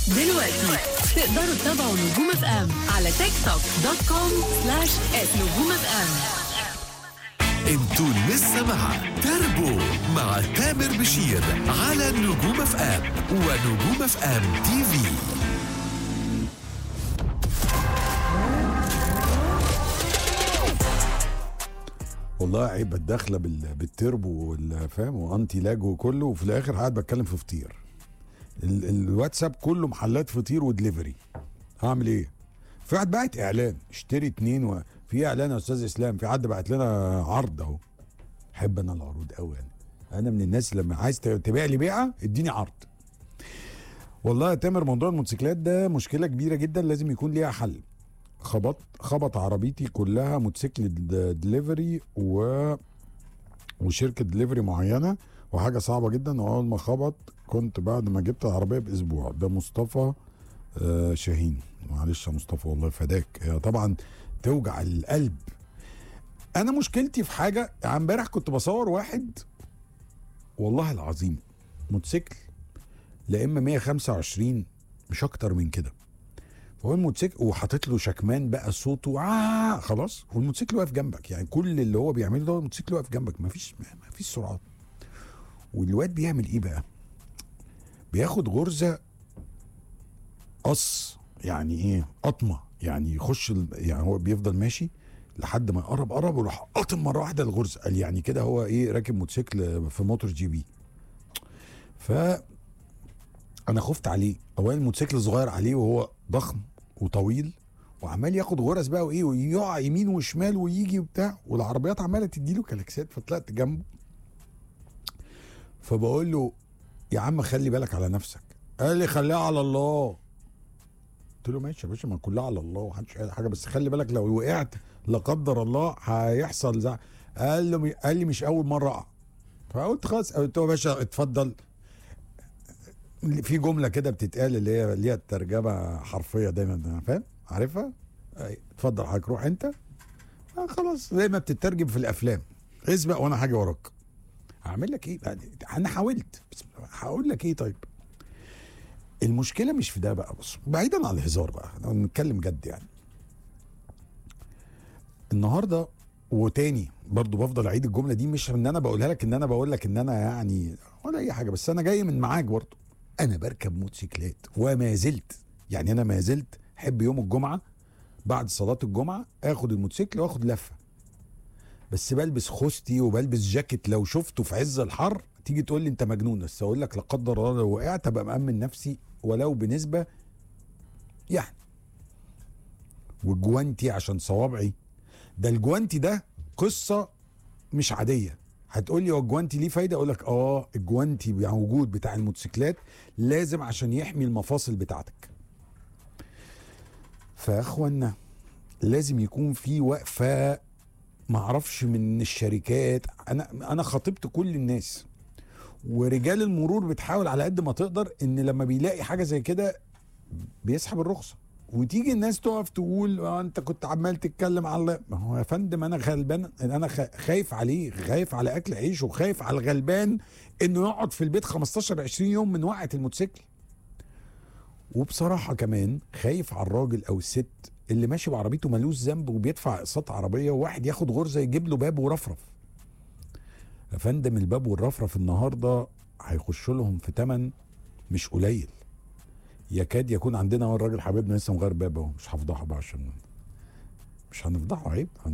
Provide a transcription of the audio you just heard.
دلوقتي تقدروا تتابعوا نجوم اف ام على تيك توك دوت كوم سلاش نجوم اف ام انتوا لسه مع تربو مع تامر بشير على نجوم اف ام ونجوم اف ام تي في والله عيب الداخله بال- بالتربو والفام وانتي لاج وكله وفي الاخر قاعد بتكلم في فطير ال- الواتساب كله محلات فطير ودليفري هعمل ايه؟ في واحد باعت اعلان اشتري اتنين و... في اعلان يا استاذ اسلام في حد بعت لنا عرض اهو احب انا العروض قوي انا انا من الناس لما عايز ت- تبيع لي بيعه اديني عرض والله يا تامر موضوع الموتوسيكلات ده مشكله كبيره جدا لازم يكون ليها حل خبط خبط عربيتي كلها موتوسيكل د- دليفري و وشركه دليفري معينه وحاجه صعبه جدا واول ما خبط كنت بعد ما جبت العربيه باسبوع ده مصطفى آه شاهين معلش يا مصطفى والله فداك هي طبعا توجع القلب انا مشكلتي في حاجه يعني امبارح كنت بصور واحد والله العظيم موتوسيكل لا اما 125 مش اكتر من كده فهو الموتوسيكل وحاطط له شكمان بقى صوته آه خلاص والموتوسيكل واقف جنبك يعني كل اللي هو بيعمله ده الموتوسيكل واقف جنبك مفيش مفيش سرعات والواد بيعمل ايه بقى؟ بياخد غرزه قص يعني ايه؟ قطمه يعني يخش ال- يعني هو بيفضل ماشي لحد ما يقرب قرب وراح قاطم مره واحده الغرزه قال يعني كده هو ايه راكب موتوسيكل في موتور جي بي ف انا خفت عليه اولا الموتوسيكل صغير عليه وهو ضخم وطويل وعمال ياخد غرز بقى وايه ويقع يمين وشمال ويجي وبتاع والعربيات عماله تديله كلاكسات فطلعت جنبه فبقول له يا عم خلي بالك على نفسك قال لي خليها على الله قلت له ماشي يا باشا ما كلها على الله ومحدش قال حاجه بس خلي بالك لو وقعت لا قدر الله هيحصل زع قال له قال لي مش اول مره اقع فقلت خلاص قلت له يا باشا اتفضل في جمله كده بتتقال اللي هي ليها ترجمه حرفيه دايما فاهم عارفها أي، اتفضل حضرتك روح انت آه خلاص زي ما بتترجم في الافلام اسبق وانا هاجي وراك هعمل لك ايه يعني انا حاولت بس هقول لك ايه طيب المشكله مش في ده بقى بص بعيدا عن الهزار بقى احنا بنتكلم جد يعني النهارده وتاني برضو بفضل اعيد الجمله دي مش ان انا بقولها لك ان انا بقول لك ان انا يعني ولا اي حاجه بس انا جاي من معاك برضو انا بركب موتوسيكلات وما زلت يعني انا ما زلت احب يوم الجمعه بعد صلاه الجمعه اخد الموتوسيكل واخد لفه بس بلبس خوستي وبلبس جاكيت لو شفته في عز الحر تيجي تقول لي انت مجنون بس اقول لك لا قدر الله لو وقعت ابقى مامن نفسي ولو بنسبه يعني والجوانتي عشان صوابعي ده الجوانتي ده قصه مش عاديه هتقول لي هو الجوانتي ليه فايده اقول لك اه الجوانتي موجود بتاع الموتوسيكلات لازم عشان يحمي المفاصل بتاعتك فيا اخوانا لازم يكون في وقفه معرفش من الشركات انا انا خاطبت كل الناس ورجال المرور بتحاول على قد ما تقدر ان لما بيلاقي حاجه زي كده بيسحب الرخصه وتيجي الناس تقف تقول آه انت كنت عمال تتكلم على ما هو يا فندم انا غلبان انا خ- خايف عليه خايف على اكل عيشه وخايف على الغلبان انه يقعد في البيت 15 20 يوم من وقعه الموتوسيكل وبصراحه كمان خايف على الراجل او الست اللي ماشي بعربيته ملوش ذنب وبيدفع اقساط عربيه وواحد ياخد غرزه يجيب له باب ورفرف يا فندم الباب والرفرف النهارده هيخش لهم في تمن مش قليل يكاد يكون عندنا هو الراجل حبيبنا لسه مغير باب اهو مش هفضحه بقى عشان مش هنفضحه عيب